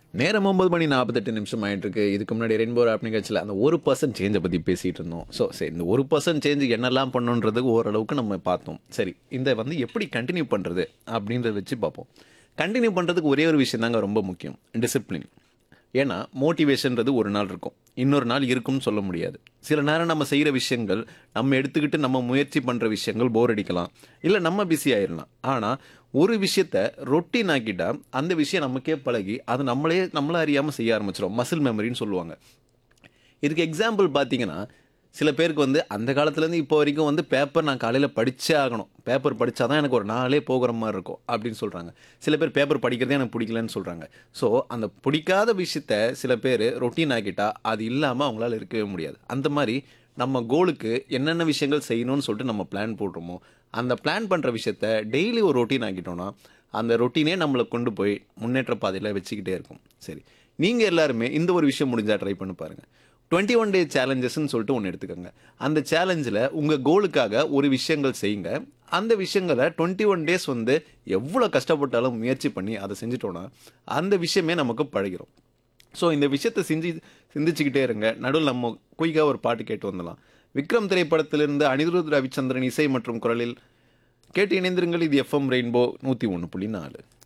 நேரம் ஒன்பது மணி நாற்பத்தெட்டு நிமிஷம் ஆயிட்டு இருக்கு இதுக்கு முன்னாடி ரெயின்போ ஆப் நிகழ்ச்சியில் அந்த ஒரு பர்சன்ட் சேஞ்சை பற்றி பேசிகிட்டு இருந்தோம் ஸோ சரி இந்த ஒரு பர்சன்ட் சேஞ்ச் என்னெல்லாம் பண்ணுன்றதுக்கு ஓரளவுக்கு நம்ம பார்த்தோம் சரி இந்த வந்து எப்படி கண்டினியூ பண்ணுறது அப்படின்றத வச்சு பார்ப்போம் கண்டினியூ பண்ணுறதுக்கு ஒரே ஒரு விஷயம் தாங்க ரொம்ப முக்கியம் டிசிப்ளின் ஏன்னா மோட்டிவேஷன்றது ஒரு நாள் இருக்கும் இன்னொரு நாள் இருக்கும்னு சொல்ல முடியாது சில நேரம் நம்ம செய்கிற விஷயங்கள் நம்ம எடுத்துக்கிட்டு நம்ம முயற்சி பண்ணுற விஷயங்கள் போர் அடிக்கலாம் இல்லை நம்ம பிஸி ஆயிடலாம் ஆனால் ஒரு விஷயத்த ரொட்டீன் ஆக்கிட்டா அந்த விஷயம் நமக்கே பழகி அது நம்மளே நம்மள அறியாமல் செய்ய ஆரம்பிச்சிடும் மசில் மெமரின்னு சொல்லுவாங்க இதுக்கு எக்ஸாம்பிள் பார்த்தீங்கன்னா சில பேருக்கு வந்து அந்த காலத்துலேருந்து இப்போ வரைக்கும் வந்து பேப்பர் நான் காலையில் படிச்சே ஆகணும் பேப்பர் படித்தா தான் எனக்கு ஒரு நாளே போகிற மாதிரி இருக்கும் அப்படின்னு சொல்கிறாங்க சில பேர் பேப்பர் படிக்கிறதே எனக்கு பிடிக்கலன்னு சொல்கிறாங்க ஸோ அந்த பிடிக்காத விஷயத்த சில பேர் ரொட்டீன் ஆக்கிட்டா அது இல்லாமல் அவங்களால இருக்கவே முடியாது அந்த மாதிரி நம்ம கோலுக்கு என்னென்ன விஷயங்கள் செய்யணும்னு சொல்லிட்டு நம்ம பிளான் போடுறோமோ அந்த பிளான் பண்ணுற விஷயத்த டெய்லி ஒரு ரொட்டீன் ஆக்கிட்டோம்னா அந்த ரொட்டீனே நம்மளை கொண்டு போய் முன்னேற்ற பாதையில் வச்சுக்கிட்டே இருக்கும் சரி நீங்கள் எல்லாருமே இந்த ஒரு விஷயம் முடிஞ்சால் ட்ரை பண்ணி பாருங்கள் டுவெண்ட்டி ஒன் டே சேலஞ்சஸ்ன்னு சொல்லிட்டு ஒன்று எடுத்துக்கோங்க அந்த சேலஞ்சில் உங்கள் கோலுக்காக ஒரு விஷயங்கள் செய்யுங்க அந்த விஷயங்களை டுவெண்ட்டி ஒன் டேஸ் வந்து எவ்வளோ கஷ்டப்பட்டாலும் முயற்சி பண்ணி அதை செஞ்சுட்டோன்னா அந்த விஷயமே நமக்கு பழகிரும் ஸோ இந்த விஷயத்தை செஞ்சு சிந்திச்சுக்கிட்டே இருங்க நடுவில் நம்ம குயிக்காக ஒரு பாட்டு கேட்டு வந்துடலாம் விக்ரம் திரைப்படத்திலிருந்து அனிருத் ரவிச்சந்திரன் இசை மற்றும் குரலில் கேட்டு இணைந்திருங்கள் இது எஃப்எம் ரெயின்போ நூற்றி ஒன்று புள்ளி நாலு